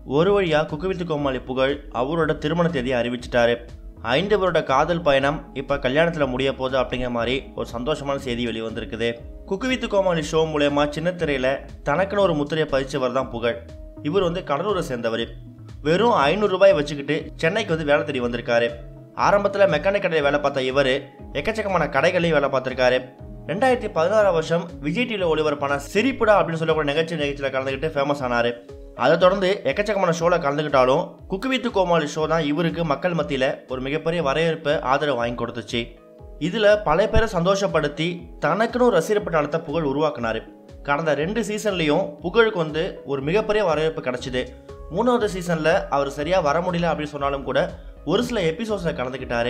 ஒரு வழியா குக்குவித்து கோமாளி புகழ் அவரோட திருமண தேதியை அறிவிச்சிட்டாரு ஐந்து வருட காதல் பயணம் இப்போ கல்யாணத்தில் முடிய போகுது அப்படிங்கிற மாதிரி ஒரு சந்தோஷமான செய்தி வெளிவந்திருக்குது குக்குவித்து கோமாளி ஷோ மூலயமா சின்ன திரையில தனக்குன்னு ஒரு முத்திரையை பதிச்சவர் தான் புகழ் இவர் வந்து கடலூரை சேர்ந்தவர் வெறும் ஐநூறு ரூபாய் வச்சுக்கிட்டு சென்னைக்கு வந்து வேலை தேடி வந்திருக்காரு ஆரம்பத்தில் மெக்கானிக் கடையில் வேலை பார்த்த இவர் எக்கச்சக்கமான கடைகளையும் வேலை பார்த்துருக்காரு ரெண்டாயிரத்தி பதினாறாம் வருஷம் விஜய் டிவியில் ஒளிபரப்பான சிரிப்புடா அப்படின்னு சொல்லக்கூடிய நிகழ்ச்சி நிகழ்ச்சியில் கலந்துக்கிட்டு ஃபேமஸ் ஆனார் அதை தொடர்ந்து எக்கச்சக்கமான ஷோவில் கலந்துக்கிட்டாலும் குக்கு வித்து கோமாளி ஷோ தான் இவருக்கு மக்கள் மத்தியில் ஒரு மிகப்பெரிய வரவேற்பை ஆதரவு வாங்கி கொடுத்துச்சு இதில் பல பேரை சந்தோஷப்படுத்தி தனக்குன்னு ஒரு ரசிகர் பட்டாளத்தை புகழ் உருவாக்குனாரு கடந்த ரெண்டு சீசன்லேயும் புகழுக்கு வந்து ஒரு மிகப்பெரிய வரவேற்பு கிடச்சிது மூணாவது சீசனில் அவர் சரியாக வர முடியல அப்படின்னு சொன்னாலும் கூட ஒரு சில எபிசோட்ஸில் கலந்துக்கிட்டாரு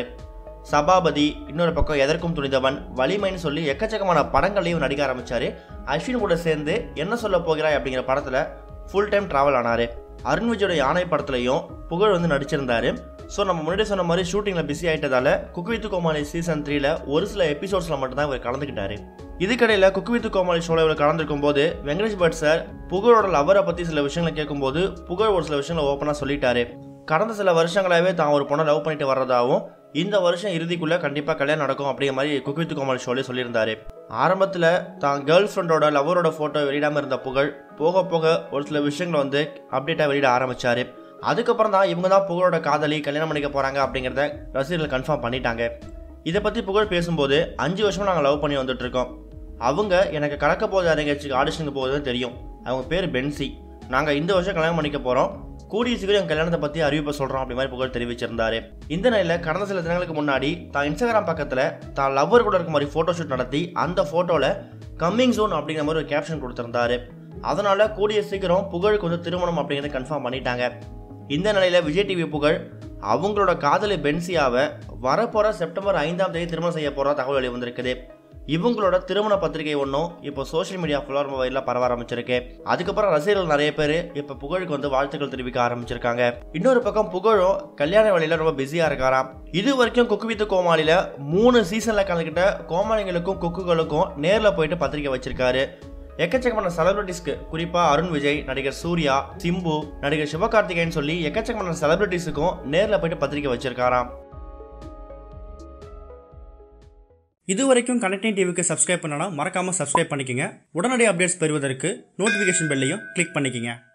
சபாபதி இன்னொரு பக்கம் எதற்கும் துணிந்தவன் வலிமைன்னு சொல்லி எக்கச்சக்கமான படங்கள்லையும் நடிக்க ஆரம்பிச்சாரு அஸ்வின் கூட சேர்ந்து என்ன சொல்ல போகிறாய் அப்படிங்கிற படத்தில் ஃபுல் டைம் ட்ராவல் ஆனார் அருண் விஜயோட யானை படத்துலையும் புகழ் வந்து நடிச்சிருந்தாரு ஸோ நம்ம முன்னாடி சொன்ன மாதிரி ஷூட்டிங்கில் பிஸி ஆகிட்டதால குக்வித்து கோமாளி சீசன் த்ரீல ஒரு சில எபிசோட்ஸில் மட்டும்தான் இவர் கலந்துக்கிட்டாரு இதுக்கடையில் குக்வித்து கோமாளி ஷோவில் இவர் கலந்துருக்கும் போது வெங்கடேஷ் பட் சார் புகழோட லவரை பற்றி சில விஷயங்களை கேட்கும்போது புகழ் ஒரு சில விஷயங்களை ஓப்பனாக சொல்லிட்டாரு கடந்த சில வருஷங்களாகவே தான் ஒரு பொண்ணை லவ் பண்ணிட்டு வர்றதாகவும் இந்த வருஷம் இறுதிக்குள்ளே கண்டிப்பாக கல்யாணம் நடக்கும் அப்படிங்கிற மாதிரி குக்வித்து கோமாளி ஷோலே சொல்லியிருந்தாரு ஆரம்பத்தில் தான் கேர்ள் ஃப்ரெண்டோட லவரோட ஃபோட்டோ வெளியிடாமல் இருந்த புகழ் போக போக ஒரு சில விஷயங்களை வந்து அப்டேட்டாக வெளியிட ஆரம்பிச்சாரு அதுக்கப்புறம் தான் இவங்க தான் புகழோட காதலி கல்யாணம் பண்ணிக்க போகிறாங்க அப்படிங்கிறத ரசிகர்கள் கன்ஃபார்ம் பண்ணிட்டாங்க இதை பற்றி புகழ் பேசும்போது அஞ்சு வருஷமாக நாங்கள் லவ் பண்ணி வந்துட்டு இருக்கோம் அவங்க எனக்கு கலக்க போகுது அரங்கேச்சுக்கு ஆடிஷனுக்கு போகுதுன்னு தெரியும் அவங்க பேர் பென்சி நாங்கள் இந்த வருஷம் கல்யாணம் பண்ணிக்க போகிறோம் கூடிய சீக்கிரம் என் கல்யாணத்தை பற்றி அறிவிப்பை சொல்கிறோம் அப்படி மாதிரி புகழ் தெரிவிச்சிருந்தாரு இந்த நிலையில் கடந்த சில தினங்களுக்கு முன்னாடி தான் இன்ஸ்டாகிராம் பக்கத்தில் தான் லவ்வர் கூட இருக்க மாதிரி ஃபோட்டோ ஷூட் நடத்தி அந்த ஃபோட்டோவில் கம்மிங் ஜோன் அப்படிங்கிற மாதிரி ஒரு கேப்ஷன் கொடுத்துருந்தாரு அதனால கூடிய சீக்கிரம் புகழுக்கு வந்து திருமணம் அப்படிங்கிறத கன்ஃபார்ம் பண்ணிட்டாங்க இந்த நிலையில விஜய் டிவி புகழ் அவங்களோட காதலி பென்சியாவை வரப்போற செப்டம்பர் ஐந்தாம் தேதி திருமணம் செய்ய போற தகவல் வெளிவந்திருக்குது இவங்களோட திருமண பத்திரிகை ஒன்றும் இப்போ சோஷியல் மீடியா ஃபுல்லாக ரொம்ப வயலில் பரவ ஆரம்பிச்சிருக்கு அதுக்கப்புறம் ரசிகர்கள் நிறைய பேர் இப்போ புகழுக்கு வந்து வாழ்த்துக்கள் தெரிவிக்க ஆரம்பிச்சிருக்காங்க இன்னொரு பக்கம் புகழும் கல்யாண வேலையில் ரொம்ப பிஸியாக இருக்காராம் இது வரைக்கும் குக்கு வித்து கோமாளியில் மூணு சீசனில் கலந்துக்கிட்ட கோமாளிகளுக்கும் குக்குகளுக்கும் நேரில் போயிட்டு பத்திரிக்கை வச்சிருக்காரு எக்கச்சக்கமான செலிபிரிட்டிஸ்க்கு குறிப்பாக அருண் விஜய் நடிகர் சூர்யா சிம்பு நடிகர் சிவகார்த்திகேயன் சொல்லி எக்கச்சக்கமான செலிபிரிட்டிஸுக்கும் நேரில் போயிட்டு பத்திரிக்கை வச்சிருக்காராம் இது வரைக்கும் கனெக்டிங் டிவிக்கு சப்ஸ்கிரைப் பண்ணனா மறக்காமல் சப்ஸ்கிரைப் பண்ணிக்கங்க உடனடி அப்டேட்ஸ் பெறுவதற்கு நோட்டிஃபிகேஷன் பெல்லையும் கிளிக் பண்ணிக்கங்க